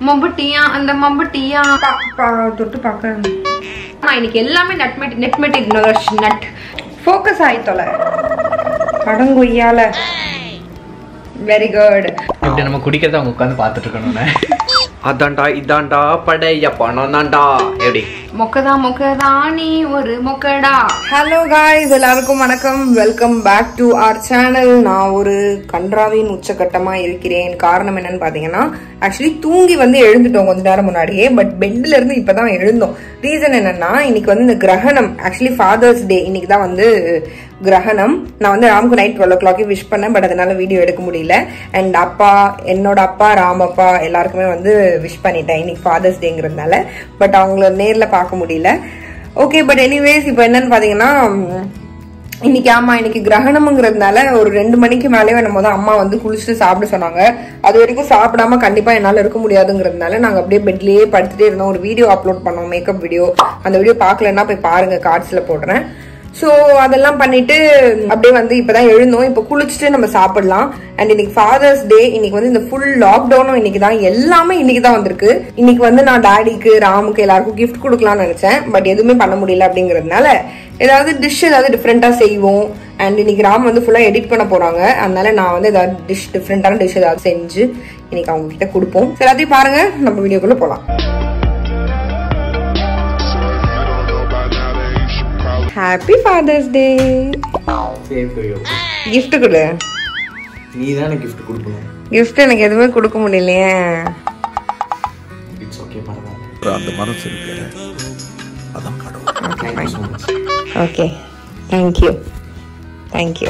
மம்பட்டியா அந்த மம்பட்டியா தொட்டு பார்க்க நான் இன்னைக்கு எல்லாமே நட் மெட் நெட் மெட் நட் ஃபோக்கஸ் ஆயித்தோல படங்கொய்யால வெரி குட் இப்படி நம்ம குடிக்கிறத அவங்க உட்காந்து பார்த்துட்டு இருக்கணும்னு அதான்டா இதான்டா படைய பணம் தான்டா எப்படி மொக்கதா மொக்கதா நீ ஒரு மொக்கடா ஹலோ காய்ஸ் எல்லாருக்கும் வணக்கம் welcome back to our channel நான் ஒரு கன்றாவின் உச்சகட்டமா இருக்கிறேன் காரணம் என்னன்னு பாத்தீங்கன்னா ஆக்சுவலி தூங்கி வந்து எழுந்துட்டோம் கொஞ்ச நேரம் முன்னாடியே பட் பெட்ல இருந்து இப்பதான் எழுந்தோம் ரீசன் என்னன்னா இன்னைக்கு வந்து இந்த கிரகணம் ஆக்சுவலி ஃபாதர்ஸ் டே இன்னைக்கு தான் வந்து கிரகணம் நான் வந்து ராமுக்கு நைட் டுவெல் ஓ கிளாக்கே விஷ் பண்ணேன் பட் அதனால வீடியோ எடுக்க முடியல அண்ட் அப்பா என்னோட அப்பா ராம் அப்பா எல்லாருக்குமே வந்து விஷ் பண்ணிட்டேன் இன்னைக்கு ஃபாதர்ஸ் டேங்கிறதுனால பட் அவங்கள நேர்ல பார்க்க முடியல ஓகே பட் எனிவேஸ் இப்போ என்னன்னு பாத்தீங்கன்னா உம், இன்னைக்கு ஆமா இன்னைக்கு கிரகணம்ங்கிறதுனால ஒரு ரெண்டு மணிக்கு மேலேயே நம்ம தான் அம்மா வந்து குளிச்சுட்டு சாப்பிட சொன்னாங்க அது வரைக்கும் சாப்பிடாம கண்டிப்பா என்னால இருக்க முடியாதுங்கிறதுனால நாங்க அப்படியே பெட்லயே படுத்துட்டே இருந்தோம் ஒரு வீடியோ அப்லோட் பண்ணோம் மேக்கப் வீடியோ அந்த வீடியோ பார்க்கலன்னா போய் பாருங்க கார்ட்ஸ்ல போடுறேன் ஸோ அதெல்லாம் பண்ணிட்டு அப்படியே வந்து இப்பதான் எழுந்தோம் இப்போ குளிச்சுட்டு நம்ம சாப்பிடலாம் அண்ட் இன்னைக்கு ஃபாதர்ஸ் டே இன்னைக்கு வந்து இந்த ஃபுல் லாக்டவுனும் இன்னைக்கு தான் எல்லாமே இன்னைக்கு தான் வந்திருக்கு இன்னைக்கு வந்து நான் டாடிக்கு ராமுக்கு எல்லாருக்கும் gift கொடுக்கலாம்னு நினைச்சேன் பட் எதுவுமே பண்ண முடியல அப்படிங்கறதுனால ஏதாவது டிஷ் ஏதாவது டிஃப்ரெண்டா செய்வோம் அண்ட் இன்னைக்கு ராம் வந்து ஃபுல்லா எடிட் பண்ண போறாங்க அதனால நான் வந்து ஏதாவது டிஷ் டிஃப்ரெண்டான டிஷ் ஏதாவது செஞ்சு இன்னைக்கு அவங்க கிட்ட கொடுப்போம் சரி எல்லாத்தையும் பாருங்க நம்ம வீடியோக்குள்ள போலாம் ஹாப்பி ஃபாதர்ஸ் டே gift கொடு நீ தானே gift கொடுக்கணும் gift எனக்கு எதுவுமே கொடுக்க முடியலையே இட்ஸ் ஓகே பரவாயில்ல அந்த மனசு இருக்கு அதான் கடவுள் thank you so much okay thank you thank you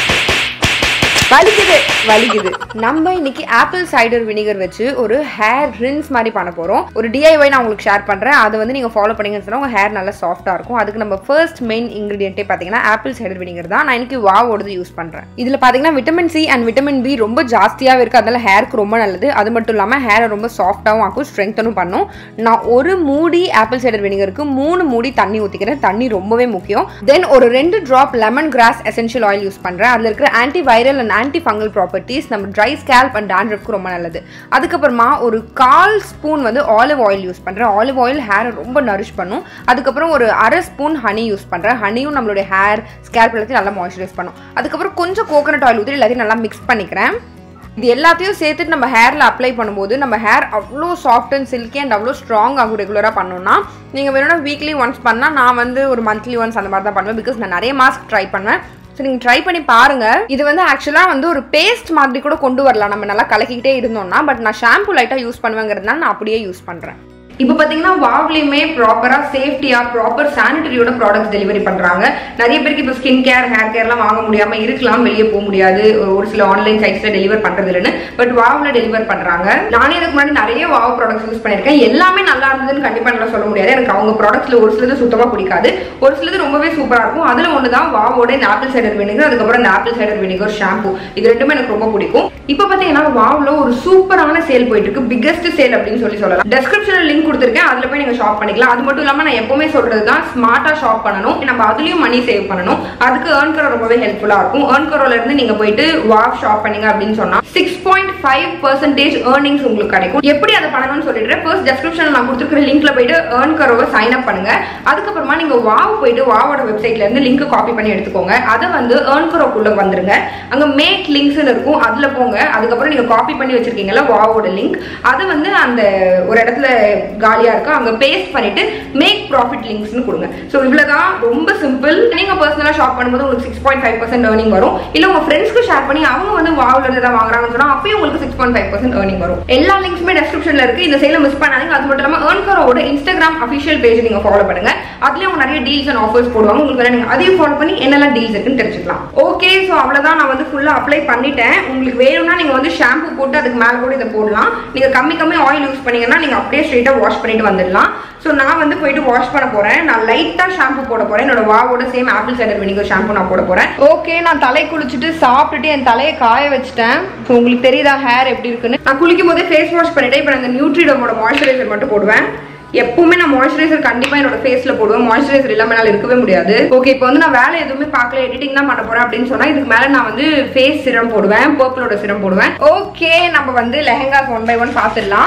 வலிக்குது வலிக்குது நம்ம இன்னைக்கு ஆப்பிள் சைடர் வினிகர் வச்சு ஒரு ஹேர் ரின்ஸ் மாதிரி பண்ண போறோம் ஒரு டிஐஒய் நான் உங்களுக்கு ஷேர் பண்றேன் அதை வந்து நீங்க ஃபாலோ பண்ணீங்கன்னு சொன்னா உங்க ஹேர் நல்லா சாஃப்டா இருக்கும் அதுக்கு நம்ம ஃபர்ஸ்ட் மெயின் இன்கிரிடியன்ட்டே பாத்தீங்கன்னா ஆப்பிள் சைடர் வினிகர் தான் நான் இன்னைக்கு வாவோடது யூஸ் பண்றேன் இதுல பாத்தீங்கன்னா vitamin C and vitamin B ரொம்ப ஜாஸ்தியாவே இருக்கு அதனால ஹேருக்கு ரொம்ப நல்லது அது மட்டும் இல்லாம ஹேரை ரொம்ப சாஃப்டாவும் ஆக்கும் ஸ்ட்ரென்த்தனும் பண்ணும் நான் ஒரு மூடி ஆப்பிள் சைடர் வினிகருக்கு மூணு மூடி தண்ணி ஊத்திக்கிறேன் தண்ணி ரொம்பவே முக்கியம் தென் ஒரு ரெண்டு drop lemon grass essential oil use பண்றேன் அதுல இருக்கிற anti viral and anti fungal properties நம்ம ட்ரை ஸ்கேல்ப் அண்ட் டேண்ட்ரஃப்க்கு ரொம்ப நல்லது அதுக்கப்புறமா ஒரு கால் ஸ்பூன் வந்து ஆலிவ் ஆயில் யூஸ் பண்றேன் ஆலிவ் ஆயில் ஹேரை ரொம்ப நரிஷ் பண்ணும் அதுக்கப்புறம் ஒரு அரை ஸ்பூன் ஹனி யூஸ் பண்றேன் ஹனியும் நம்மளுடைய ஹேர் ஸ்கேல்ப் எல்லாத்தையும் நல்லா மாய்ஸ்சரைஸ் பண்ணும் அதுக்கப்புறம் கொஞ்சம் கோகனட் ஆயில் ஊற்றி எல்லாத்தையும் நல்லா மிக்ஸ் பண்ணிக்கிறேன் இது எல்லாத்தையும் சேர்த்துட்டு நம்ம ஹேரில் அப்ளை பண்ணும்போது நம்ம ஹேர் அவ்வளோ சாஃப்ட் அண்ட் சில்கி அண்ட் அவ்வளோ ஸ்ட்ராங் ஆகும் ரெகுலராக பண்ணோம்னா நீங்கள் வேணும்னா வீக்லி ஒன்ஸ் பண்ணால் நான் வந்து ஒரு மந்த்லி ஒன்ஸ் அந்த மாதிரி தான் பண்ணுவேன் பிகாஸ் நான் நிறைய மாஸ்க் ட்ரை பண்ணுவேன் ஸோ நீங்கள் ட்ரை பண்ணி பாருங்க இது வந்து ஆக்சுவலாக வந்து ஒரு பேஸ்ட் மாதிரி கூட கொண்டு வரலாம் நம்ம நல்லா கலக்கிக்கிட்டே இருந்தோம்னா பட் நான் ஷாம்பு லைட்டாக யூஸ் பண்ணுவேங்கிறதுனால நான் அப்படியே யூஸ் பண்ணுறேன் இப்போ பார்த்தீங்கன்னா வாவ்லையுமே ப்ராப்பராக சேஃப்டியாக ப்ராப்பர் சானிட்டரியோட ப்ராடக்ட்ஸ் டெலிவரி பண்ணுறாங்க நிறைய பேருக்கு இப்போ ஸ்கின் கேர் ஹேர் கேர்லாம் வாங்க முடியாமல் இருக்கலாம் வெளியே போக முடியாது ஒரு சில ஆன்லைன் சைட்ஸில் டெலிவர் பண்ணுறது இல்லைன்னு பட் வாவ்ல டெலிவர் பண்ணுறாங்க நானே இதுக்கு முன்னாடி நிறைய வாவ் ப்ராடக்ட்ஸ் யூஸ் பண்ணியிருக்கேன் எல்லாமே நல்லா இருந்ததுன்னு கண்டிப்பாக நல்லா சொல்ல முடியாது எனக்கு அவங்க ப்ராடக்ட்ஸில் ஒரு சிலது சுத்தமாக பிடிக்காது ஒரு சிலது ரொம்பவே சூப்பராக இருக்கும் அதில் ஒன்று தான் வாவோட இந்த ஆப்பிள் சைடர் வினிகர் அதுக்கப்புறம் இந்த ஆப்பிள் சைடர் வினிகர் ஷாம்பு இது ரெண்டுமே எனக்கு ரொம்ப பிடிக்கும் இப்போ பார்த்தீங்கன்னா வாவ்ல ஒரு சூப்பரான சேல் போயிட்டு இருக்கு பிக்கஸ்ட் சேல் அப்படின்னு சொல்லி சொல்லலாம் டெஸ்கிரிப்ஷனில் லிங்க் கொடுத்துருக்கேன் அதில் போய் நீங்கள் ஷாப் பண்ணிக்கலாம் அது மட்டும் இல்லாமல் நான் எப்பவுமே சொல்றது தான் ஸ்மார்ட்டாக ஷாப் பண்ணணும் நம்ம அதுலயும் மணி சேவ் பண்ணணும் அதுக்கு ஏர்ன் கரோ ரொம்பவே ஹெல்ப்ஃபுல்லாக இருக்கும் ஏர்ன் கரோல இருந்து நீங்க போயிட்டு வாவ் ஷாப் பண்ணீங்க அப்படின்னு சொன்னா six point five percentage earnings உங்களுக்கு கிடைக்கும் எப்படி அதை பண்ணணும்னு சொல்லிடுறேன் ஃபர்ஸ்ட் டெஸ்கிரிப்ஷனில் நான் கொடுத்துருக்கிற லிங்க்ல போயிட்டு ஏர்ன் கரோவை சைன் அப் பண்ணுங்க அதுக்கப்புறமா நீங்க வாவ் போயிட்டு வாவோட வெப்சைட்ல இருந்து லிங்க் காப்பி பண்ணி எடுத்துக்கோங்க அதை வந்து ஏர்ன் கரோக்குள்ள வந்துருங்க அங்க மேக் லிங்க்ஸ்னு இருக்கும் அதுல போங்க அதுக்கப்புறம் நீங்க காப்பி பண்ணி வச்சிருக்கீங்கல்ல வாவோட லிங்க் அதை வந்து அந்த ஒரு இடத்துல காலியா இருக்கு அங்க பேஸ்ட் பண்ணிட்டு மேக் ப்ராஃபிட் லிங்க்ஸ்னு கொடுங்க ஸோ இவ்வளவுதான் ரொம்ப சிம்பிள் நீங்க பர்சனலா ஷாப் பண்ணும்போது உங்களுக்கு six point five percent earning வரும் இல்ல உங்க ஃப்ரெண்ட்ஸ்க்கு ஷேர் பண்ணி அவங்க வந்து வாவ்ல இருந்து தான் வாங்குறாங்கன்னு சொன்னா அப்பயும் உங்களுக்கு six point five percent earning வரும் எல்லா லிங்க்ஸுமே டெஸ்கிரிப்ஷன்ல இருக்கு இந்த சேல மிஸ் பண்ணாதீங்க அது மட்டும் இல்லாம ஏர்ன் கரோட இன்ஸ்டாகிராம் அஃபிஷியல் பேஜ் நீங்க ஃபாலோ பண்ணுங்க அதுலயும் அவங்க நிறைய டீல்ஸ் அண்ட் ஆஃபர்ஸ் போடுவாங்க உங்களுக்கு வேணா நீங்க அதையும் ஃபாலோ பண்ணி என்னெல்லாம் டீல்ஸ் இருக்குன்னு தெரிஞ்சுக்கலாம் ஓகே ஸோ அவ்வளவுதான் நான் வந்து ஃபுல்லா அப்ளை பண்ணிட்டேன் உங்களுக்கு வேணும்னா நீங்க வந்து ஷாம்பு போட்டு அதுக்கு மேல கூட இதை போடலாம் நீங்க கம்மி கம்மி ஆயில் யூஸ் பண்ணீங்கன்னா நீங்க அப்படியே ஸ்ட்ரெயிட்டா வாஷ் பண்ணிட்டு வந்துடலாம் ஸோ நான் வந்து போயிட்டு வாஷ் பண்ண போறேன் நான் லைட்டா ஷாம்பு போட போறேன் என்னோட வாவோட same apple cider vinegar shampoo நான் போட போறேன் ஓகே நான் தலை குளிச்சுட்டு சாப்பிட்டுட்டு என் தலையை காய வச்சுட்டேன் ஸோ உங்களுக்கு தெரியுதா ஹேர் எப்படி இருக்குன்னு நான் குளிக்கும் போதே ஃபேஸ் வாஷ் பண்ணிட்டேன் இப்போ நான் இந்த நியூட்ரிடமோட மாய்ஸ்சரைசர் மட்டும் போடுவேன் எப்பவுமே நான் மாய்ஸ்சரைசர் கண்டிப்பா என்னோட ஃபேஸ்ல போடுவேன் மாய்ஸ்சரைசர் இல்லாம என்னால இருக்கவே முடியாது ஓகே இப்போ வந்து நான் வேலை எதுவுமே பார்க்கல எடிட்டிங் தான் பண்ண போறேன் அப்படின்னு சொன்னா இதுக்கு மேல நான் வந்து ஃபேஸ் சிரம் போடுவேன் பர்பிளோட சிரம் போடுவேன் ஓகே நம்ம வந்து லெஹங்காஸ் ஒன் பை ஒன் பார்த்துடலாம்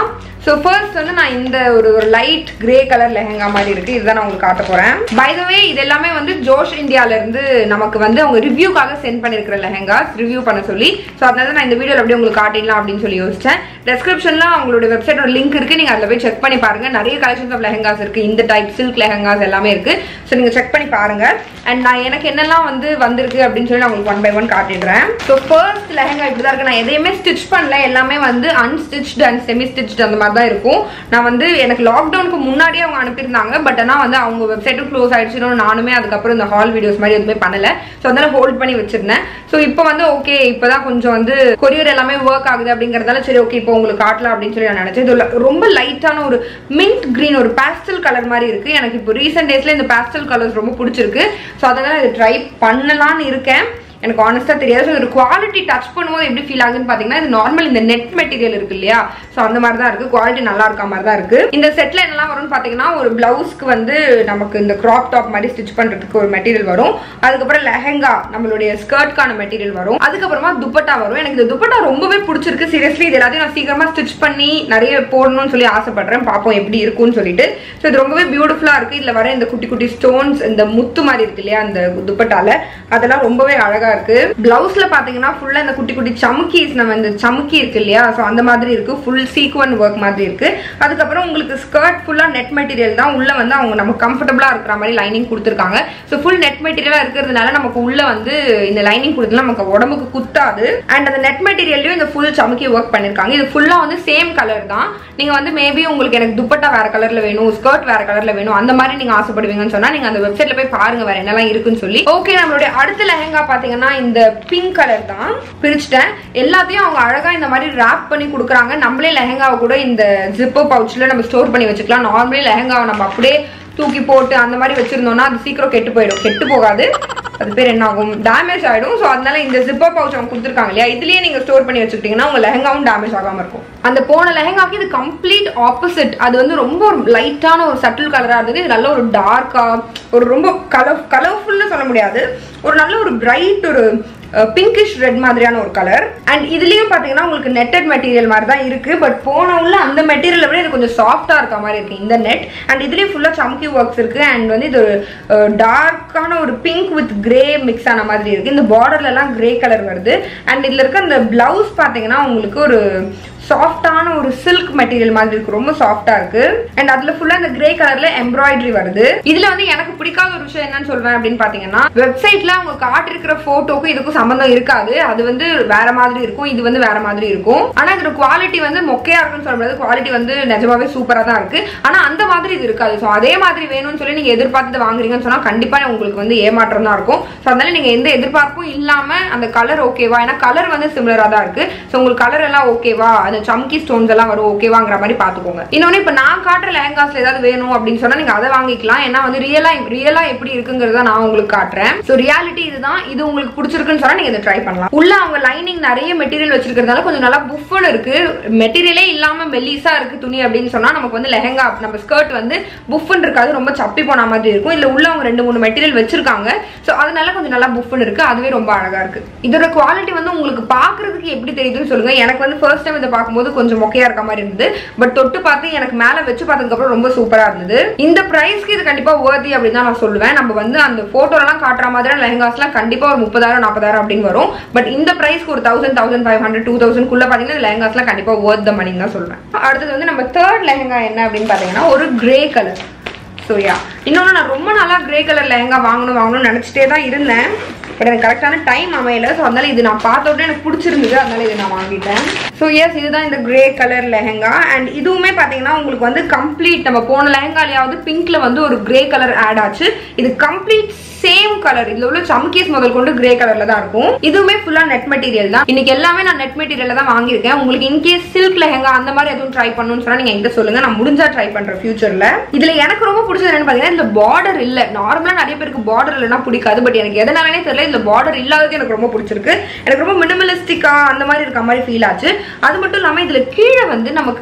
ஸோ ஃபர்ஸ்ட் வந்து நான் இந்த ஒரு ஒரு லைட் கிரே கலர் லெஹங்கா மாதிரி இருக்கு இதுதான் நான் உங்களுக்கு காட்ட போறேன் பை த வே இது எல்லாமே வந்து ஜோஷ் இந்தியால இருந்து நமக்கு வந்து அவங்க ரிவ்யூக்காக சென்ட் பண்ணிருக்கிற லெஹங்கா ரிவ்யூ பண்ண சொல்லி ஸோ அதனால நான் இந்த வீடியோல அப்படியே உங்களுக்கு காட்டிடலாம் அப்படின்னு சொல்லி யோசிச்சேன் டெஸ்கிரிப்ஷன்ல அவங்களோட வெப்சைட்டோட லிங்க் இருக்கு நீங்க அதில் போய் செக் பண்ணி பாருங்க நிறைய கலெக்ஷன்ஸ் ஆஃப் லெஹங்காஸ் இருக்கு இந்த டைப் சில்க் லெஹங்காஸ் எல்லாமே இருக்கு ஸோ நீங்க செக் பண்ணி பாருங்க அண்ட் நான் எனக்கு என்னெல்லாம் வந்து வந்திருக்கு அப்படின்னு சொல்லி நான் உங்களுக்கு ஒன் பை ஒன் காட்டிடுறேன் ஸோ ஃபர்ஸ்ட் லெஹங்கா இப்படி தான் இருக்கு நான் எதையுமே ஸ்டிச் பண்ணல எல்லாமே வந்து அன்ஸ்டிச்டு அண்ட் செமி ஸ்டிச்டு அந்த மாதிரி தான் இருக்கும் நான் வந்து எனக்கு லாக்டவுனுக்கு முன்னாடியே அவங்க அனுப்பியிருந்தாங்க பட் ஆனால் வந்து அவங்க வெப்சைட்டும் க்ளோஸ் ஆயிடுச்சுன்னு நானுமே அதுக்கப்புறம் இந்த ஹால் வீடியோஸ் மாதிரி எதுவுமே பண்ணல ஸோ அதனால ஹோல்ட் பண்ணி வச்சிருந்தேன் ஸோ இப்போ வந்து ஓகே இப்போதான் கொஞ்சம் வந்து கொரியர் எல்லாமே ஒர்க் ஆகுது அப்படிங்கறதால சரி ஓகே இப்போ உங்களுக்கு காட்டலாம் அப்படின்னு சொல்லி நான் நினைச்சேன் இது ரொம்ப லைட்டான ஒரு மின்ட் கிரீன் ஒரு பேஸ்டல் கலர் மாதிரி இருக்கு எனக்கு இப்போ ரீசெண்ட் டேஸ்ல இந்த பேஸ்டல் கலர்ஸ் ரொம்ப பிடிச்சிருக்கு ஸோ அதனால இது ட்ரை பண்ணலாம்னு இருக்கேன் எனக்கு ஆனஸ்டா தெரியாது ஸோ ஒரு குவாலிட்டி டச் பண்ணும்போது எப்படி ஃபீல் ஆகுதுன்னு பாத்தீங்கன்னா இது நார்மல் இந்த நெட் மெட்டீரியல் இருக்கு இல்லையா ஸோ அந்த மாதிரி தான் இருக்கு குவாலிட்டி நல்லா இருக்க மாதிரி தான் இருக்கு இந்த செட்ல என்னெல்லாம் வரும்னு பாத்தீங்கன்னா ஒரு பிளவுஸ்க்கு வந்து நமக்கு இந்த கிராப் டாப் மாதிரி ஸ்டிச் பண்றதுக்கு ஒரு மெட்டீரியல் வரும் அதுக்கப்புறம் லெஹங்கா நம்மளுடைய ஸ்கர்ட்கான மெட்டீரியல் வரும் அதுக்கப்புறமா துப்பட்டா வரும் எனக்கு இந்த துப்பட்டா ரொம்பவே பிடிச்சிருக்கு சீரியஸ்லி இது எல்லாத்தையும் நான் சீக்கிரமா ஸ்டிச் பண்ணி நிறைய போடணும்னு சொல்லி ஆசைப்படுறேன் பார்ப்போம் எப்படி இருக்கும்னு சொல்லிட்டு ஸோ இது ரொம்பவே பியூட்டிஃபுல்லா இருக்கு இதுல வர இந்த குட்டி குட்டி ஸ்டோன்ஸ் இந்த முத்து மாதிரி இருக்கு இல்லையா அந்த துப்பட்டால அதெல்லாம் ரொம்பவே அழகா இருக்கு பிளவுஸ்ல பாத்தீங்கன்னா ஃபுல்லா இந்த குட்டி குட்டி சமுக்கீஸ் நம்ம இந்த சமுக்கி இருக்கு இல்லையா ஸோ அந்த மாதிரி இருக்கு ஃபுல் சீக்வன் ஒர்க் மாதிரி இருக்கு அதுக்கப்புறம் உங்களுக்கு ஸ்கர்ட் ஃபுல்லா நெட் மெட்டீரியல் தான் உள்ள வந்து அவங்க நமக்கு கம்ஃபர்டபுளா இருக்கிற மாதிரி லைனிங் கொடுத்துருக்காங்க ஸோ ஃபுல் நெட் மெட்டீரியலா இருக்கிறதுனால நமக்கு உள்ள வந்து இந்த லைனிங் கொடுத்தா நமக்கு உடம்புக்கு குத்தாது அண்ட் அந்த நெட் மெட்டீரியல்லையும் இந்த ஃபுல் சமுக்கி ஒர்க் பண்ணிருக்காங்க இது ஃபுல்லா வந்து சேம் கலர் தான் நீங்க வந்து மேபி உங்களுக்கு எனக்கு துப்பட்டா வேற கலர்ல வேணும் ஸ்கர்ட் வேற கலர்ல வேணும் அந்த மாதிரி நீங்க ஆசைப்படுவீங்கன்னு சொன்னா நீங்க அந்த வெப்சைட்ல போய் பாருங்க வேற என்னெல்லாம் இருக்குன்னு சொல்லி ஓகே நம்மளுடைய அடுத்த லெஹங்கா பாத்தீங்கன்னா இந்த பிங்க் கலர் தான் பிரிச்சுட்டேன் எல்லாத்தையும் அவங்க அழகா இந்த மாதிரி ரேப் பண்ணி கொடுக்குறாங்க நம்மளே லெஹங்காவை கூட இந்த ஜிப்போ பவுச்ல நம்ம ஸ்டோர் பண்ணி வச்சுக்கலாம் நார்மலி லெஹங்காவை நம்ம அப்படியே தூக்கி போட்டு அந்த மாதிரி வச்சிருந்தோம்னா அது சீக்கிரம் கெட்டு போயிடும் கெட்டு போகாது அது பேர் என்ன ஆகும் டேமேஜ் ஆயிடும் ஸோ அதனால இந்த ஜிப்பர் பவுச் அவங்க கொடுத்துருக்காங்க இல்லையா இதுலயே நீங்க ஸ்டோர் பண்ணி வச்சுக்கிட்டீங்கன்னா உங்க லெஹங்காவும் டேமேஜ் ஆகாம இருக்கும் அந்த போன லெஹங்காக்கு இது கம்ப்ளீட் ஆப்போசிட் அது வந்து ரொம்ப ஒரு லைட்டான ஒரு சட்டில் கலரா இருந்தது இது நல்ல ஒரு டார்க்கா ஒரு ரொம்ப கலர் கலர்ஃபுல்னு சொல்ல முடியாது ஒரு நல்ல ஒரு பிரைட் ஒரு பிங்கிஷ் ரெட் மாதிரியான ஒரு கலர் அண்ட் இதுலயும் பாத்தீங்கன்னா உங்களுக்கு நெட்டட் மெட்டீரியல் மாதிரி தான் இருக்கு பட் போன உள்ள அந்த மெட்டீரியல் விட இது கொஞ்சம் சாஃப்டா இருக்க மாதிரி இருக்கு இந்த நெட் அண்ட் இதுலயும் ஃபுல்லா சம்கி ஒர்க்ஸ் இருக்கு அண்ட் வந்து இது ஒரு டார்க்கான ஒரு பிங்க் வித் கிரே மிக்ஸ் ஆன மாதிரி இருக்கு இந்த பார்டர்ல எல்லாம் கிரே கலர் வருது அண்ட் இதுல இருக்க அந்த பிளவுஸ் பாத்தீங்கன்னா உங்களுக்கு ஒரு சாஃப்டான ஒரு சில்க் மெட்டீரியல் மாதிரி இருக்கு ரொம்ப சாஃப்டா இருக்கு அண்ட் அதுல ஃபுல்லா இந்த கிரே கலர்ல எம்ப்ராய்டரி வருது இதுல வந்து எனக்கு பிடிக்காத ஒரு விஷயம் என்னன்னு சொல்வேன் அப்படின்னு பாத்தீங்கன்னா வெப்சைட்ல அவங்க காட்டிருக்கிற போட்டோக்கும் இதுக்கும் சம்பந்தம் இருக்காது அது வந்து வேற மாதிரி இருக்கும் இது வந்து வேற மாதிரி இருக்கும் ஆனா இதோட குவாலிட்டி வந்து மொக்கையா இருக்குன்னு சொல்ல முடியாது குவாலிட்டி வந்து நிஜமாவே சூப்பரா தான் இருக்கு ஆனா அந்த மாதிரி இது இருக்காது ஸோ அதே மாதிரி வேணும்னு சொல்லி நீங்க எதிர்பார்த்து வாங்குறீங்கன்னு சொன்னா கண்டிப்பா உங்களுக்கு வந்து ஏமாற்றம் தான் இருக்கும் ஸோ அதனால நீங்க எந்த எதிர்பார்ப்பும் இல்லாம அந்த கலர் ஓகேவா ஏன்னா கலர் வந்து சிமிலரா தான் இருக்கு ஸோ உங்களுக்கு கலர் எல்லாம் ஓகேவா அந்த சம்கி ஸ்டோன்ஸ் எல்லாம் வரும் ஓகேவாங்கிற மாதிரி பாத்துக்கோங்க இன்னொன்னு இப்ப நான் காட்டுற லெஹங்காஸ்ல ஏதாவது வேணும் அப்படின்னு சொன்னா நீங்க அதை வாங்கிக்கலாம் ஏன்னா வந்து ரியலா ரியலா எப்படி இருக்குங்கிறத நான் உங்களுக்கு காட்டுறேன் ஸோ ரியாலிட்டி இதுதான் இது உங்களுக்கு பிடிச்சிருக்குன்னு சொன்னா நீங்க இதை ட்ரை பண்ணலாம் உள்ள அவங்க லைனிங் நிறைய மெட்டீரியல் வச்சிருக்கிறதுனால கொஞ்சம் நல்லா புஃபன் இருக்கு மெட்டீரியலே இல்லாம மெல்லிசா இருக்கு துணி அப்படின்னு சொன்னா நமக்கு வந்து லெஹங்கா நம்ம ஸ்கர்ட் வந்து புஃபன் இருக்காது ரொம்ப சப்பி போன மாதிரி இருக்கும் இல்ல உள்ள அவங்க ரெண்டு மூணு மெட்டீரியல் வச்சிருக்காங்க ஸோ அதனால கொஞ்சம் நல்லா புஃபன் இருக்கு அதுவே ரொம்ப அழகா இருக்கு இதோட குவாலிட்டி வந்து உங்களுக்கு பாக்குறதுக்கு எப்படி தெரியுதுன்னு சொல்லுங்க எனக்கு வந்து ஃபர்ஸ்ட் டைம் இதை பார்க்கும்போது கொஞ்சம் மொக்கையா இருக்க மாதிரி இருந்தது பட் தொட்டு பார்த்து எனக்கு மேல வச்சு பார்த்ததுக்கு அப்புறம் ரொம்ப சூப்பரா இருந்தது இந்த பிரைஸ்க்கு இது கண்டிப்பா worthy அப்படின்னு தான் நான் சொல்லுவேன் நம்ம வந்து அந்த போட்டோலாம் காட்டுற மாதிரியான லெஹங்காஸ்லாம் கண்டிப்பா ஒரு முப்பதாயிரம் நாற்பதாயிரம் அப்படின்னு வரும் பட் இந்த பிரைஸ்க்கு ஒரு thousand thousand five hundred two thousand குள்ள பாத்தீங்கன்னா லெஹங்காஸ்லாம் கண்டிப்பா worth the money தான் சொல்லுவேன் அடுத்தது வந்து நம்ம தேர்ட் லெஹங்கா என்ன அப்படின்னு பாத்தீங்கன்னா ஒரு கிரே கலர் ஸோ யா இன்னொன்று நான் ரொம்ப நாளா கிரே கலர் லெஹங்கா வாங்கணும் வாங்கணும்னு நினச்சிட்டே தான் இருந்தேன் பட் எனக்கு கரெக்டான டைம் அமையல ஸோ அதனால இது நான் பார்த்த உடனே எனக்கு பிடிச்சிருந்தது அதனால இதை நான் வாங்கிட்டேன் ஸோ எஸ் இதுதான் இந்த கிரே கலர் லெஹங்கா அண்ட் இதுவுமே பார்த்தீங்கன்னா உங்களுக்கு வந்து கம்ப்ளீட் நம்ம போன லெஹங்காலையாவது பிங்க்ல வந்து ஒரு கிரே கலர் ஆட் ஆச்சு இது கம்ப்ளீட் சேம் கலர் இதுல உள்ள சம்கீஸ் முதல் கொண்டு கிரே கலர்ல தான் இருக்கும் இதுவுமே ஃபுல்லா நெட் மெட்டீரியல் தான் இன்னைக்கு எல்லாமே நான் நெட் மெட்டீரியல்ல தான் வாங்கியிருக்கேன் உங்களுக்கு இன்கேஸ் சில்க் லெஹங்கா அந்த மாதிரி எதுவும் ட்ரை பண்ணணும்னு சொன்னா நீங்க என்கிட்ட சொல்லுங்க நான் முடிஞ்சா ட்ரை பண்றேன் ஃபியூச்சர்ல இதுல எனக்கு ரொம்ப பிடிச்சது என்னன்னு பாத்தீங்கன்னா இந்த பார்டர் இல்ல நார்மலா நிறைய பேருக்கு பார்டர் இல்லைன்னா பிடிக்காது பட் எனக்கு எதனாலனே தெரியல இந்த பார்டர் இல்லாதது எனக்கு ரொம்ப பிடிச்சிருக்கு எனக்கு ரொம்ப மினிமலிஸ்டிக்கா அந்த மாதிரி இருக்க மாதிரி ஃபீல் ஆச்சு அது மட்டும் இல்லாம இதுல கீழே வந்து நமக்கு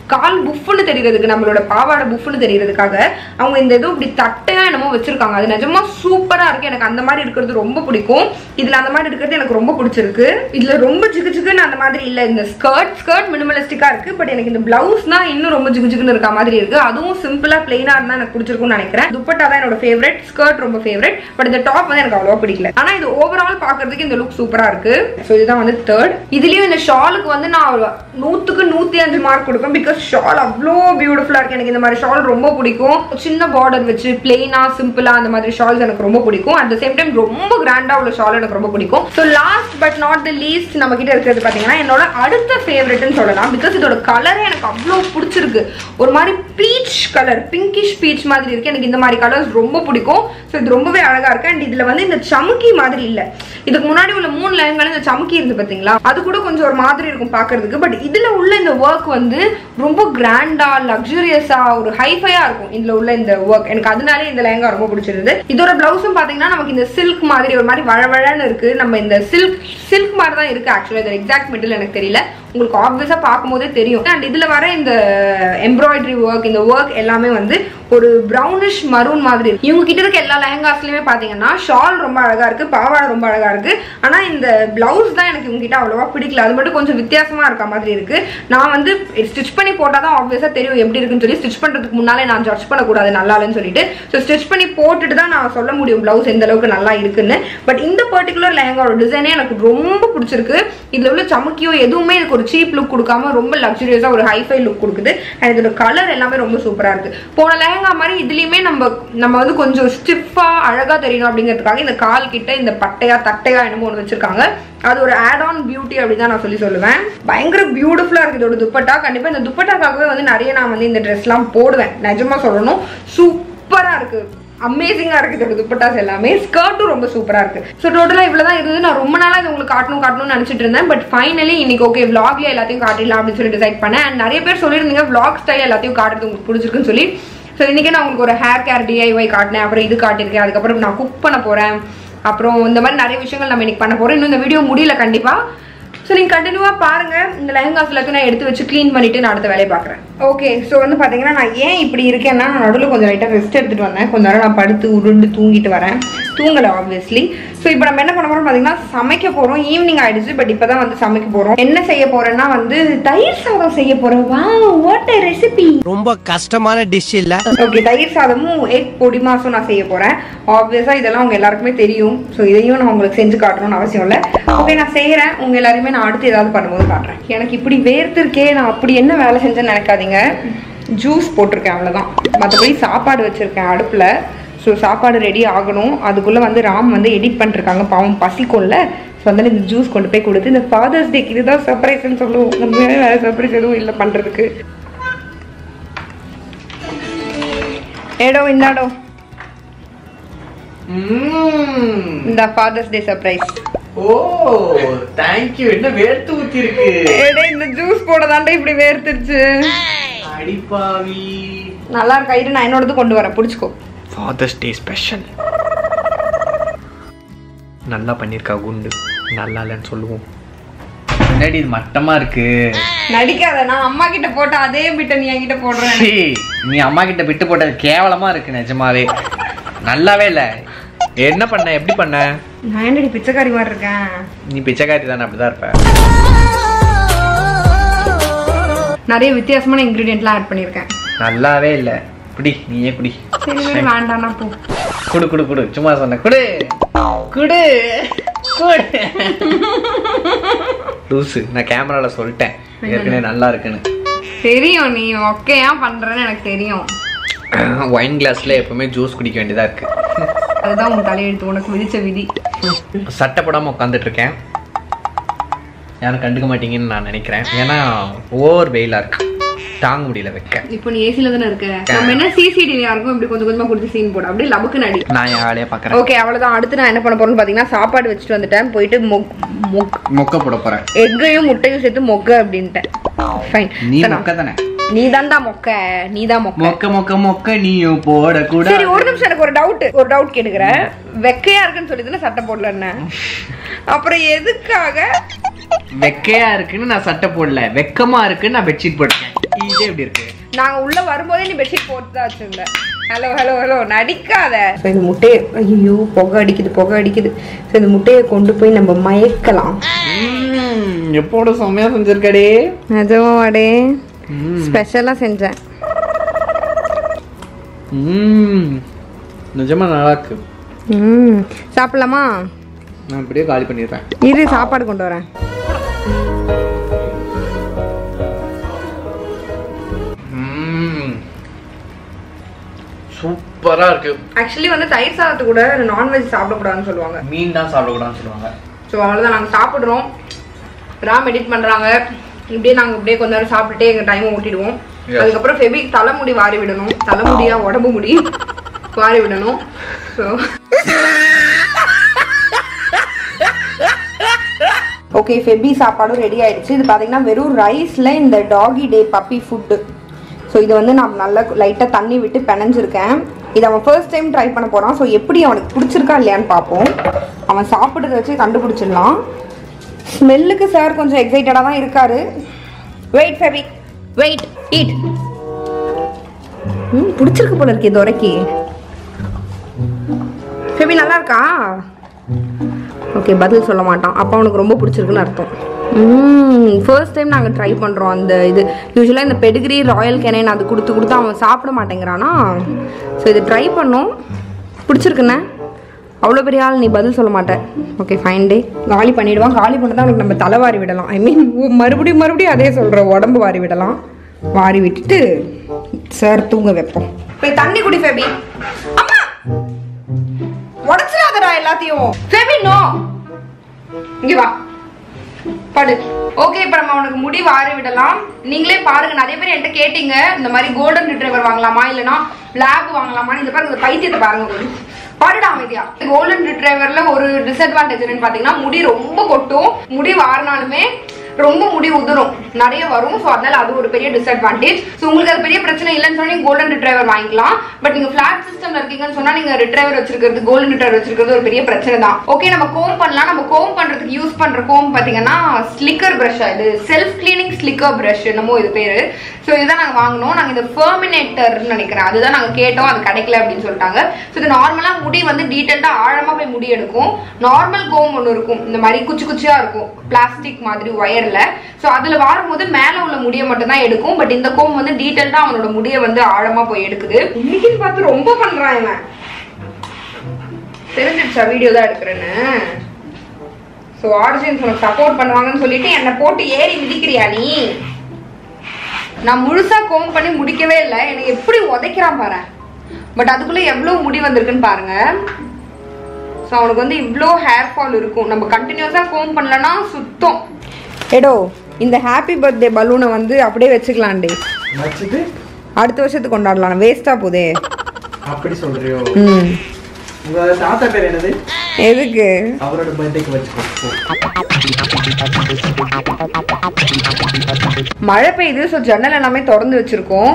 கால் புஃப்னு தெரியறதுக்கு நம்மளோட பாவாடை புஃப்னு தெரியறதுக்காக அவங்க இந்த இது இப்படி தட்டையா என்னமோ வச்சிருக்காங்க அது நிஜமா சூப்பரா இருக்கு எனக்கு அந்த மாதிரி இருக்கிறது ரொம்ப பிடிக்கும் இதுல அந்த மாதிரி இருக்கிறது எனக்கு ரொம்ப பிடிச்சிருக்கு இதுல ரொம்ப ஜிகு ஜிகுன்னு அந்த மாதிரி இல்ல இந்த ஸ்கர்ட் ஸ்கர்ட் மினிமலிஸ்டிக்கா இருக்கு பட் எனக்கு இந்த பிளவுஸ் தான் இன்னும் ரொம்ப ஜிகு ஜிகுன்னு இருக்க மாதிரி இருக்கு அதுவும் சிம்பிளா பிளெயினா இருந்தா எனக்கு பிடிச்சிருக்கும்னு நினைக்கிறேன் துப்பட்டா தான் என்னோட ஃபேவரட் ஸ்கர்ட் ரொம்ப ஃபேவரட் பட் இந்த டாப் வந்து எனக்கு அவ்வளவா பிடிக்கல ஆனா இது ஓவரால் பாக்குறதுக்கு இந்த லுக் சூப்பரா இருக்கு ஸோ இதுதான் வந்து தேர்ட் இதுலயும் இந்த ஷாலுக்கு வந்து நான் ஒரு நூத்துக்கு நூத்தி அஞ்சு மார்க் கொடுப்பேன் பிகாஸ் ஷால் அவ்வளோ பியூட்டிஃபுல்லா இருக்கு எனக்கு இந்த மாதிரி ஷால் ரொம்ப பிடிக்கும் சின்ன பார்டர் வச்சு பிளெயினா சிம்பிளா அந்த மாதிரி ஷால்ஸ் எனக்கு ரொம்ப பிடிக்கும் அட் த சேம் டைம் ரொம்ப கிராண்டா உள்ள ஷால் எனக்கு ரொம்ப பிடிக்கும் so last but not the least நம்ம கிட்ட இருக்கிறது பாத்தீங்கன்னா என்னோட அடுத்த ஃபேவரட்னு சொல்லலாம் பிகாஸ் இதோட கலரே எனக்கு அவ்வளோ பிடிச்சிருக்கு ஒரு மாதிரி பீச் கலர் பிங்கிஷ் பீச் மாதிரி இருக்கு எனக்கு இந்த மாதிரி கலர்ஸ் ரொம்ப பிடிக்கும் ஸோ இது ரொம்பவே அழகா இருக்கு அண்ட் இதுல வந்து இந்த சமுக்கி மாதிரி இல்ல இதுக்கு முன்னாடி உள்ள மூணு லைன்கள் இந்த சமுக்கி இருந்து பாத்தீங்களா அது கூட கொஞ்சம் ஒரு மாதிரி இருக்கும் பாக்குறதுக்கு பட் இதுல உள்ள இந்த ஒர்க் வந்து ரொம்ப கிராண்டா லக்ஸுரியஸா ஒரு ஹைஃபையா இருக்கும் இதுல உள்ள இந்த ஒர்க் எனக்கு அதனாலே இந்த லெஹங்கா ரொம்ப பிடிச்சிருந்தது இதோட பிளவுஸும் பாத்தீங்கன்னா நமக்கு இந்த சில்க் மாதிரி ஒரு மாதிரி வழவழன்னு இருக்கு நம்ம இந்த சில்க் சில்க் மாதிரி தான் இருக்கு ஆக்சுவலா இது எக்ஸாக்ட் மெட்டீரியல் எனக்கு தெரியல உங்களுக்கு ஆப்வியஸா பார்க்கும்போதே தெரியும் அண்ட் இதுல வர இந்த எம்ப்ராய்டரி ஒர்க் இந்த ஒர்க் எல்லாமே வந்து ஒரு ப்ரௌனிஷ் மரூன் மாதிரி இருக்கு இவங்க கிட்ட இருக்க எல்லா லெஹங்காஸ்லயுமே பாத்தீங்கன்னா ஷால் ரொம்ப அழகா இருக்கு பாவாடை ரொம்ப அழகா இருக்கு ஆனா இந்த பிளவுஸ் தான் எனக்கு இவங்க கிட்ட அவ்வளவா பிடிக்கல அது மட்டும் கொஞ்சம் வித்தியாசமா இருக்க மாதிரி இருக்கு நான் வந்து ஸ்டிச் பண்ணி போட்டாதான் தான் ஆப்வியஸா தெரியும் எப்படி இருக்குன்னு சொல்லி ஸ்டிச் பண்றதுக்கு முன்னாலே நான் ஜட்ஜ் பண்ணக்கூடாது நல்லா இல்லைன்னு சொல்லிட்டு ஸோ ஸ்டிச் பண்ணி போட்டுட்டு தான் நான் சொல்ல முடியும் பிளவுஸ் எந்த அளவுக்கு நல்லா இருக்குன்னு பட் இந்த பர்டிகுலர் லெஹங்காவோட டிசைனே எனக்கு ரொம்ப பிடிச்சிருக்கு இதுல உள்ள சமுக்கியோ எதுவுமே எனக்கு ஒரு சீப் லுக் கொடுக்காம ரொம்ப லக்ஸுரியஸா ஒரு ஹைஃபை லுக் கொடுக்குது அண்ட் இதோட கலர் எல்லாமே ரொம்ப சூப்பரா இருக்கு போன லெஹங்கா மாதிரி இதுலயுமே நம்ம நம்ம வந்து கொஞ்சம் ஸ்டிஃபா அழகா தெரியணும் அப்படிங்கிறதுக்காக இந்த கால் கிட்ட இந்த பட்டையா தட்டையா என்னமோ ஒன்று வச்சிருக்காங்க அது ஒரு ஆட் ஆன் பியூட்டி அப்படின்னு தான் நான் சொல்லி சொல்லுவேன் பயங்கர பியூட்டிஃபுல்லா இருக்கு இதோட துப்பட்டா கண்டிப்பா இந்த துப்பட்டாக்காகவே வந்து நிறைய நான் வந்து இந்த ட்ரெஸ்லாம் போடுவேன் நிஜமா சொல்லணும் சூப்பரா இருக்கு அமேசிங்கா இருக்கு இதோட துப்பட்டாஸ் எல்லாமே ஸ்கர்ட்டும் ரொம்ப சூப்பரா இருக்கு ஸோ டோட்டலா இவ்வளவுதான் இருந்தது நான் ரொம்ப நாளா இது உங்களுக்கு காட்டணும் காட்டணும்னு நினைச்சிட்டு இருந்தேன் பட் ஃபைனலி இன்னைக்கு ஓகே vlogல எல்லாத்தையும் காட்டிடலாம் அப்படின்னு சொல்லி டிசைட் பண்ணேன் அண்ட் நிறைய பேர் சொல்லியிருந்தீங்க vlog ஸ்டைல் எல்லாத்தையும் காட்டுறது உங்களுக்கு பிடிச்சிருக்குன்னு சொல்லி ஸோ இன்னைக்கு நான் உங்களுக்கு ஒரு ஹேர் கேர் டிஐஒய் காட்டினேன் அப்புறம் இது காட்டியிருக்கேன் அதுக்கப்புறம் நான் குக் பண்ண போறேன் அப்புறம் இந்த மாதிரி நிறைய விஷயங்கள் நம்ம இன்னைக்கு பண்ண போறோம் இன்னும் இந்த வீடியோ முடியல கண்டிப்பா ஸோ நீங்கள் கண்டினியூவாக பாருங்க இந்த லெஹங்காஸ் எல்லாத்தையும் நான் எடுத்து வச்சு க்ளீன் பண்ணிட்டு நான் அடுத்த வேலையை பார்க்குறேன் ஓகே ஸோ வந்து பார்த்தீங்கன்னா நான் ஏன் இப்படி இருக்கேன்னா நான் நடுவில் கொஞ்சம் லைட்டாக ரெஸ்ட் எடுத்துட்டு வந்தேன் கொஞ்ச நேரம் நான் படுத்து உருண்டு தூங்கிட்டு வரேன் தூங்கலை ஆப்வியஸ்லி ஸோ இப்போ நம்ம என்ன பண்ண போறோம் பார்த்தீங்கன்னா சமைக்க போகிறோம் ஈவினிங் ஆயிடுச்சு பட் இப்போ தான் வந்து சமைக்க போகிறோம் என்ன செய்ய போறேன்னா வந்து தயிர் சாதம் செய்ய போகிறோம் வா வாட் ரெசிபி ரொம்ப கஷ்டமான டிஷ் இல்ல ஓகே தயிர் சாதமும் எக் பொடி மாசும் நான் செய்ய போறேன் ஆப்வியஸா இதெல்லாம் உங்க எல்லாருக்குமே தெரியும் ஸோ இதையும் நான் உங்களுக்கு செஞ்சு காட்டணும்னு அவசியம் இல்லை ஓகே நான் செய்யறேன் உங்க எல்லாரையுமே நான் அடுத்து ஏதாவது பண்ணும்போது காட்டுறேன் எனக்கு இப்படி வேர்த்திருக்கே நான் அப்படி என்ன வேலை செஞ்சேன்னு நினைக்காதீங்க ஜூஸ் போட்டிருக்கேன் அவ்வளோதான் மற்றபடி சாப்பாடு வச்சிருக்கேன் அடுப்புல ஸோ சாப்பாடு ரெடி ஆகணும் அதுக்குள்ள வந்து ராம் வந்து எடிட் பண்ணிருக்காங்க பாவம் பசிக்கும்ல ஸோ வந்து இந்த ஜூஸ் கொண்டு போய் கொடுத்து இந்த ஃபாதர்ஸ் டேக்கு இதுதான் சர்ப்ரைஸ்ன்னு சொல்லுவோம் நம்ம வேற சர்ப்ரைஸ் எதுவும் இல்லை பண்றதுக்கு ஏடோ இந்தாடோ இந்த Father's Day surprise oh thank you என்ன வேர்த்து ஊத்தி இருக்கு ஏடே இந்த ஜூஸ் போட தாண்டா இப்படி வேர்த்துருச்சு அடிப்பாவி நல்லா இருக்கா இரு நான் என்னோடது கொண்டு வரேன் பிடிச்சிக்கோ ஃபாதர்ஸ் டே ஸ்பெஷல் நல்லா பண்ணியிருக்கா குண்டு நல்லா இல்லைன்னு சொல்லுவோம் முன்னாடி இது மட்டமா இருக்கு நடிக்காத நான் அம்மா கிட்ட போட்ட அதே பிட்ட நீ என்கிட்ட போடுறேன் சீ, நீ அம்மா கிட்ட விட்டு போட்டது கேவலமா இருக்கு நிஜமாவே நல்லாவே இல்ல என்ன பண்ண எப்படி பண்ண நான் என்னடி பிச்சைக்காரி மாதிரி இருக்கேன் நீ பிச்சைக்காரி தானே அப்படிதான் இருப்ப நிறைய வித்தியாசமான இன்கிரீடியன்ட்லாம் ஆட் பண்ணியிருக்கேன் நல்லாவே இல்ல குடி நீயே குடி சரி சரி வேண்டாம்னா போ குடு குடு குடு சும்மா சொன்ன குடு குடு குடு லூசு நான் கேமரால சொல்லிட்டேன் ஏற்கனவே நல்லா இருக்குன்னு தெரியும் நீ ஒக்கையா பண்றேன்னு எனக்கு தெரியும் ஒயின் கிளாஸ்ல எப்பவுமே ஜூஸ் குடிக்க வேண்டியதா இருக்கு அதுதான் உன் தலையெழுத்து உனக்கு விதிச்ச விதி சட்டை போடாம உட்காந்துட்டு இருக்கேன் யாரும் கண்டுக்க மாட்டீங்கன்னு நான் நினைக்கிறேன் ஏன்னா ஓவர் வெயிலா இருக்கு தாங்க முடியல வைக்க இப்போ நீ ஏசில தானே இருக்க நம்ம என்ன சிசிடிவியா இருக்கும் இப்படி கொஞ்சம் கொஞ்சமா கொடுத்து சீன் போட அப்படியே லபுக்கு நடி நான் என் வேலையை பாக்குறேன் ஓகே அவ்வளவுதான் அடுத்து நான் என்ன பண்ண போறேன்னு பாத்தீங்கன்னா சாப்பாடு வச்சுட்டு வந்துட்டேன் போயிட்டு மொக் மொக் மொக்க போட போறேன் எக்கையும் முட்டையும் சேர்த்து மொக்க அப்படின்ட்டேன் ஃபைன் நீ மொக்க தானே நீ தான்டா மொக்க நீ தான் மொக்க மொக்க மொக்க மொக்க நீயும் போட சரி ஒரு நிமிஷம் எனக்கு ஒரு டவுட் ஒரு டவுட் கேட்டுக்கிறேன் வெக்கையா இருக்குன்னு சொல்லி தானே சட்டை போடலன்னு அப்புறம் எதுக்காக வெக்கையா இருக்குன்னு நான் சட்டை போடல வெக்கமா இருக்குன்னு நான் பெட்ஷீட் போட்டேன் இதே எப்படி இருக்கு நாங்க உள்ள வரும்போதே நீ பெட்ஷீட் போட்டு தான் வச்சிருந்தேன் ஹலோ ஹலோ ஹலோ நடிக்காத இந்த முட்டையை ஐயோ புகை அடிக்குது புகை அடிக்குது ஸோ இந்த முட்டையை கொண்டு போய் நம்ம மயக்கலாம் எப்போட செம்மையா செஞ்சிருக்கடே அதுவும் அடே ஸ்பெஷலாக செஞ்சேன் ம் நிஜமா நல்லா இருக்கு ம் சாப்பிடலாமா நான் அப்படியே காலி பண்ணிடுறேன் இரு சாப்பாடு கொண்டு வரேன் சூப்பரா இருக்கு ஆக்சுவலி வந்து தயிர் சாதத்து கூட நான்வெஜ் சாப்பிடக்கூடாதுன்னு சொல்லுவாங்க மீன் தான் சாப்பிடக்கூடாதுன்னு சொல்லுவாங்க ஸோ அவ்வளோதான் நாங்கள் சாப்பிட்றோம் ராம் எடிட் பண்ணுறாங்க இப்படியே நாங்கள் இப்படியே கொஞ்ச நேரம் சாப்பிட்டுட்டே எங்கள் டைமை ஓட்டிடுவோம் Yes. அதுக்கப்புறம் ஃபெபி தலைமுடி வாரி விடணும் தலைமுடியா உடம்பு முடி வாரி விடணும் ஸோ ஓகே ஃபெபி சாப்பாடும் ரெடி ஆயிடுச்சு இது பார்த்தீங்கன்னா வெறும் ரைஸில் இந்த டாகி டே பப்பி ஃபுட்டு ஸோ இது வந்து நான் நல்லா லைட்டாக தண்ணி விட்டு பிணைஞ்சிருக்கேன் இது அவன் ஃபர்ஸ்ட் டைம் ட்ரை பண்ண போகிறான் ஸோ எப்படி அவனுக்கு பிடிச்சிருக்கா இல்லையான்னு பார்ப்போம் அவன் சாப்பிட்றத வச்சு கண்டுபிடிச்சிடலாம் ஸ்மெல்லுக்கு சார் கொஞ்சம் எக்ஸைட்டடாக தான் இருக்காரு வெயிட் ஃபெபி வெயிட் ஈட் ம் பிடிச்சிருக்கு போல இருக்கு இது உரைக்கி ஃபெபி நல்லா இருக்கா ஓகே பதில் சொல்ல மாட்டான் அப்போ அவனுக்கு ரொம்ப பிடிச்சிருக்குன்னு அர்த்தம் ஃபர்ஸ்ட் டைம் நாங்கள் ட்ரை பண்ணுறோம் அந்த இது யூஸ்வலாக இந்த பெடிகிரி ராயல் கெனைன் அது கொடுத்து கொடுத்து அவன் சாப்பிட மாட்டேங்கிறானா ஸோ இது ட்ரை பண்ணோம் பிடிச்சிருக்குண்ணே அவ்வளோ பெரிய ஆள் நீ பதில் சொல்ல மாட்டேன் ஓகே ஃபைன் டே காலி பண்ணிடுவான் காலி பண்ணிட்டு அவனுக்கு நம்ம தலை வாரி விடலாம் ஐ மீன் மறுபடியும் மறுபடியும் அதே சொல்கிறோம் உடம்பு வாரி விடலாம் வாரி விட்டுட்டு சார் தூங்க வைப்போம் போய் தண்ணி குடி ஃபேபி அம்மா உடச்சிடாதடா எல்லாத்தையும் ஃபேபி நோ இங்க வா படு ஓகே இப்போ நம்ம அவனுக்கு முடி வாரி விடலாம் நீங்களே பாருங்க நிறைய பேர் என்கிட்ட கேட்டீங்க இந்த மாதிரி கோல்டன் ரிட்ரைவர் வாங்கலாமா இல்லனா பிளாக் வாங்கலாமா இந்த பாருங்க இந்த பைத்தியத்தை பாருங்க கொஞ்சம் பாடுடா அமைதியா கோல்டன் ரிட்ரைவர்ல ஒரு டிஸ்அட்வான்டேஜ் என்னன்னு பாத்தீங்கன்னா முடி ரொம்ப கொட்டும் முடி வாரினாலுமே ரொம்ப முடி உதிரும் நிறைய வரும் ஸோ அதனால அது ஒரு பெரிய டிஸ்அட்வான்டேஜ் ஸோ உங்களுக்கு அது பெரிய பிரச்சனை இல்லைன்னு சொன்னா நீங்க கோல்டன் ரிட்ரைவர் வாங்கிக்கலாம் பட் நீங்க ஃபிளாட் சிஸ்டம்ல இருக்கீங்கன்னு சொன்னா நீங்க ரிட்ரைவர் வச்சிருக்கிறது கோல்டன் ரிட்ரைவர் வச்சிருக்கிறது ஒரு பெரிய பிரச்சனை தான் ஓகே நம்ம கோம் பண்ணலாம் நம்ம கோம் பண்றதுக்கு யூஸ் பண்ற கோம் பாத்தீங்கன்னா ஸ்லிக்கர் பிரஷ் இது செல்ஃப் கிளீனிங் ஸ்லிக்கர் பிரஷ் என்னமோ இது பேரு ஸோ இதுதான் நாங்க வாங்கினோம் நாங்க இந்த ஃபெர்மினேட்டர்னு நினைக்கிறேன் அதுதான் நாங்க கேட்டோம் அது கிடைக்கல அப்படின்னு சொல்லிட்டாங்க ஸோ இது நார்மலா முடி வந்து டீட்டெயில்டா ஆழமா போய் முடி எடுக்கும் நார்மல் கோம் ஒன்று இருக்கும் இந்த மாதிரி குச்சி குச்சியா இருக்கும் பிளாஸ்டிக் மாதிரி ஒயர்ல ஸோ அதுல வாரும்போது மேல உள்ள முடியை மட்டும் தான் எடுக்கும் பட் இந்த கோம் வந்து டீட்டெயில்டா அவனோட முடியை வந்து ஆழமா போய் எடுக்குது இன்னைக்குன்னு பார்த்து ரொம்ப பண்றான் இவன் தெரிஞ்சிடுச்சா வீடியோ தான் எடுக்கிறேன்னு ஸோ ஆடியன்ஸ் உனக்கு சப்போர்ட் பண்ணுவாங்கன்னு சொல்லிட்டு என்னை போட்டு ஏறி மிதிக்கிறியா நீ நான் முழுசா கோம் பண்ணி முடிக்கவே இல்லை எனக்கு எப்படி உதைக்கிறான் பாரு பட் அதுக்குள்ள எவ்வளவு முடி வந்திருக்குன்னு பாருங்க ஸோ அவனுக்கு வந்து இவ்வளோ ஹேர் ஃபால் இருக்கும் நம்ம கண்டினியூஸாக கோம் பண்ணலன்னா சுத்தம் எடோ இந்த ஹாப்பி பர்த்டே பலூனை வந்து அப்படியே வச்சுக்கலாம்டே வச்சுட்டு அடுத்த வருஷத்துக்கு கொண்டாடலாம் வேஸ்டா போதே அப்படி சொல்றியோ ம் உங்க தாத்தா பேர் என்னது எதுக்கு அவரோட பர்த்டேக்கு வச்சுக்கோ மழை பெய்யுது ஸோ ஜன்னல் எல்லாமே திறந்து வச்சிருக்கோம்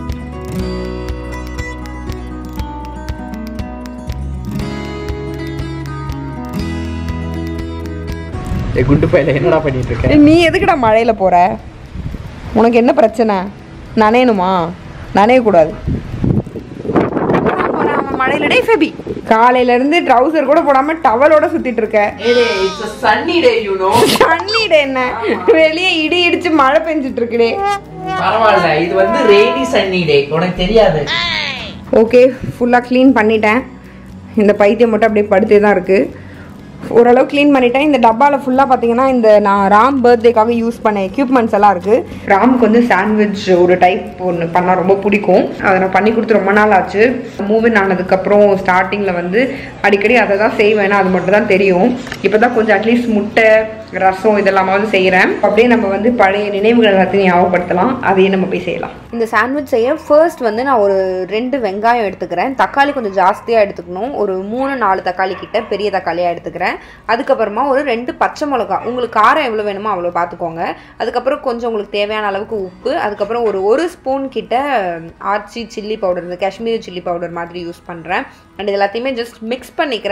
ஏய் குண்டு பையில என்னடா பண்ணிட்டு இருக்க ஏய், நீ எதுக்குடா மழையில போற உனக்கு என்ன பிரச்சனை நனையணுமா நனையக்கூடாது போறான் அவன் மழையில டேய் ஃபெபி காலையில இருந்து ட்ரவுசர் கூட போடாம டவலோட சுத்திட்டு இருக்க it's a sunny day you know தண்ணிட என்ன வெளியே இடி இடிச்சு மழை பெஞ்சிட்டு இருக்குடே பரவாயில்ல இது வந்து ரெய்னி சன்னி டே உனக்கு தெரியாது ஓகே ஃபுல்லாக க்ளீன் பண்ணிட்டேன் இந்த பைத்தியம் மட்டும் அப்படியே படுத்தே தான் இருக்குது ஓரளவு க்ளீன் பண்ணிட்டேன் இந்த டப்பாவில் ஃபுல்லாக பார்த்தீங்கன்னா இந்த நான் ராம் பர்த்டேக்காக யூஸ் பண்ண எக்யூப்மெண்ட்ஸ் எல்லாம் இருக்குது ராமுக்கு வந்து சாண்ட்விச் ஒரு டைப் ஒன்று பண்ணால் ரொம்ப பிடிக்கும் அதை நான் பண்ணி கொடுத்து ரொம்ப நாள் ஆச்சு மூவின் ஆனதுக்கப்புறம் ஸ்டார்டிங்கில் வந்து அடிக்கடி அதை தான் செய்வேன் அது மட்டும் தான் தெரியும் இப்போ தான் கொஞ்சம் அட்லீஸ்ட் முட்டை ரசம் இதெல்லாமாவது செய்கிறேன் அப்படியே நம்ம வந்து பழைய நினைவுகள் எல்லாத்தையும் ஞாபகப்படுத்தலாம் அதையே நம்ம போய் செய்யலாம் இந்த சாண்ட்விச் செய்ய ஃபர்ஸ்ட் வந்து நான் ஒரு ரெண்டு வெங்காயம் எடுத்துக்கிறேன் தக்காளி கொஞ்சம் ஜாஸ்தியாக எடுத்துக்கணும் ஒரு மூணு நாலு தக்காளி கிட்ட பெரிய தக்காளியாக எடுத்துக்கிறேன் அதுக்கப்புறமா ஒரு ரெண்டு பச்சை மிளகா உங்களுக்கு காரம் எவ்வளோ வேணுமோ அவ்வளோ பார்த்துக்கோங்க அதுக்கப்புறம் கொஞ்சம் உங்களுக்கு தேவையான அளவுக்கு உப்பு அதுக்கப்புறம் ஒரு ஒரு ஸ்பூன் கிட்ட ஆச்சி சில்லி பவுடர் இந்த காஷ்மீரி சில்லி பவுடர் மாதிரி யூஸ் பண்ணுறேன் அண்ட் இது எல்லாத்தையுமே ஜஸ்ட் மிக்ஸ் பண்ணிக்கிறேன்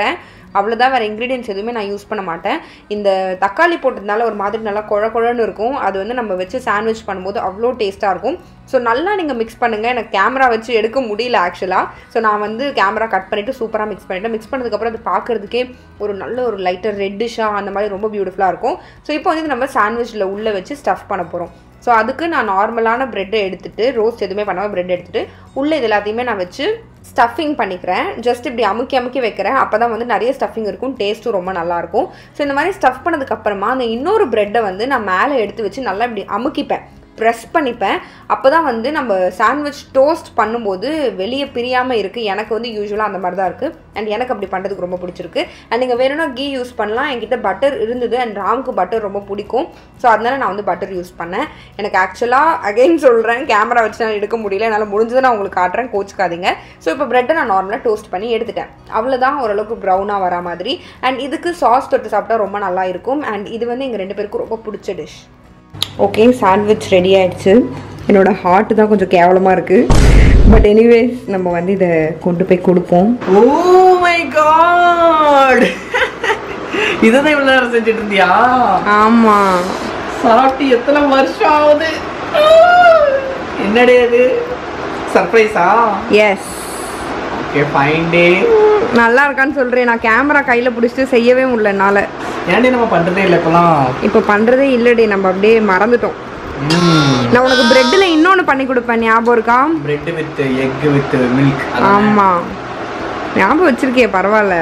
அவ்வளோதான் வேறு இன்க்ரீடியன்ஸ் எதுவுமே நான் யூஸ் பண்ண மாட்டேன் இந்த தக்காளி போட்டதுனால ஒரு மாதிரி நல்லா குழ குழன்னு இருக்கும் அது வந்து நம்ம வச்சு சாண்ட்விச் பண்ணும்போது அவ்வளோ டேஸ்ட்டாக இருக்கும் ஸோ நல்லா நீங்கள் மிக்ஸ் பண்ணுங்கள் எனக்கு கேமரா வச்சு எடுக்க முடியல ஆக்சுவலாக ஸோ நான் வந்து கேமரா கட் பண்ணிவிட்டு சூப்பராக மிக்ஸ் பண்ணிவிட்டேன் மிக்ஸ் பண்ணதுக்கப்புறம் அது பார்க்குறதுக்கே ஒரு நல்ல ஒரு லைட்டர் ரெட்டிஷாக அந்த மாதிரி ரொம்ப பியூட்டிஃபுல்லாக இருக்கும் ஸோ இப்போ வந்து இது நம்ம சாண்ட்விச்சில் உள்ளே வச்சு ஸ்டஃப் பண்ண போகிறோம் ஸோ அதுக்கு நான் நார்மலான ப்ரெட்டை எடுத்துட்டு ரோஸ்ட் எதுவுமே பண்ணாமல் ப்ரெட் எடுத்துட்டு உள்ளே இது எல்லாத்தையுமே நான் வச்சு ஸ்டஃபிங் பண்ணிக்கிறேன் ஜஸ்ட் இப்படி அமுக்கி அமுக்கி வைக்கிறேன் அப்போ தான் வந்து நிறைய ஸ்டஃபிங் இருக்கும் டேஸ்ட்டும் ரொம்ப நல்லாயிருக்கும் ஸோ இந்த மாதிரி ஸ்டஃப் பண்ணதுக்கப்புறமா அந்த இன்னொரு ப்ரெட்டை வந்து நான் மேலே எடுத்து வச்சு நல்லா இப்படி அமுக்கிப்பேன் ப்ரெஸ் பண்ணிப்பேன் அப்போ தான் வந்து நம்ம சாண்ட்விச் டோஸ்ட் பண்ணும்போது வெளியே பிரியாமல் இருக்குது எனக்கு வந்து யூஸ்வலாக அந்த மாதிரி தான் இருக்குது அண்ட் எனக்கு அப்படி பண்ணுறதுக்கு ரொம்ப பிடிச்சிருக்கு அண்ட் நீங்கள் வேணும்னா கீ யூஸ் பண்ணலாம் என்கிட்ட பட்டர் இருந்தது அண்ட் ராமுக்கு பட்டர் ரொம்ப பிடிக்கும் ஸோ அதனால நான் வந்து பட்டர் யூஸ் பண்ணேன் எனக்கு ஆக்சுவலாக அகைன் சொல்கிறேன் கேமரா வச்சு நான் எடுக்க முடியல என்னால் முடிஞ்சதை நான் உங்களுக்கு காட்டுறேன் கோச்சுக்காதீங்க ஸோ இப்போ ப்ரெட்டை நான் நார்மலாக டோஸ்ட் பண்ணி எடுத்துட்டேன் அவ்வளோதான் ஓரளவுக்கு ப்ரௌனாக வரா மாதிரி அண்ட் இதுக்கு சாஸ் தொட்டு சாப்பிட்டா ரொம்ப நல்லா இருக்கும் அண்ட் இது வந்து எங்கள் ரெண்டு பேருக்கும் ரொம்ப பிடிச்ச டிஷ் ஓகே சாண்ட்விச் ரெடி ஆயிடுச்சு என்னோட ஹார்ட் தான் கொஞ்சம் கேவலமாக இருக்குது பட் எனிவேஸ் நம்ம வந்து இதை கொண்டு போய் கொடுப்போம் ஓ மை காட் இதுதான் இவ்வளவு நேரம் செஞ்சுட்டு இருந்தியா ஆமாம் சாப்பிட்டு எத்தனை வருஷம் ஆகுது என்னடே அது சர்ப்ரைஸா எஸ் ஓகே ஃபைன் டே நல்லா இருக்கான்னு சொல்கிறேன் நான் கேமரா கையில் பிடிச்சிட்டு செய்யவே முடியல என்னால் ஏன்டே நம்ம பண்றதே இல்லை இப்பெல்லாம் இப்போ பண்ணுறதே இல்லடி நம்ம அப்படியே மறந்துட்டோம் நான் உனக்கு பிரெட்டில் இன்னொன்று பண்ணி கொடுப்பேன் ஞாபகம் இருக்கா bread with egg with milk ஆமாம் ஞாபகம் வச்சிருக்கே பரவாயில்ல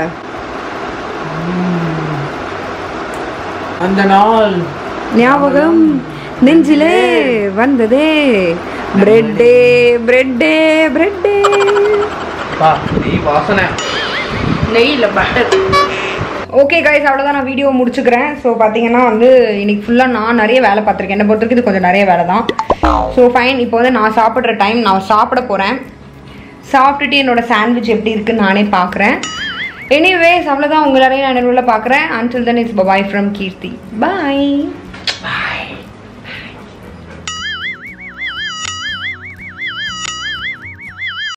அந்த நாள் ஞாபகம் நெஞ்சிலே வந்ததே பிரெட்டே பிரெட்டே பிரெட்டே பா நீ வாசனை நெய் இல்லை பட்டர் ஓகே கைஸ் அவ்வளோதான் நான் வீடியோ முடிச்சுக்கிறேன் ஸோ பார்த்தீங்கன்னா வந்து இன்னைக்கு ஃபுல்லாக நான் நிறைய வேலை பார்த்துருக்கேன் என்னை பொறுத்தவரைக்கும் இது கொஞ்சம் நிறைய வேலை தான் ஸோ ஃபைன் இப்போ வந்து நான் சாப்பிட்ற டைம் நான் சாப்பிட போகிறேன் சாப்பிட்டுட்டு என்னோட சாண்ட்விச் எப்படி இருக்குன்னு நானே பார்க்குறேன் எனிவேஸ் அவ்வளோதான் உங்க எல்லாரையும் நான் உள்ள பார்க்குறேன் until then it's bye bye from Keerthi bye bye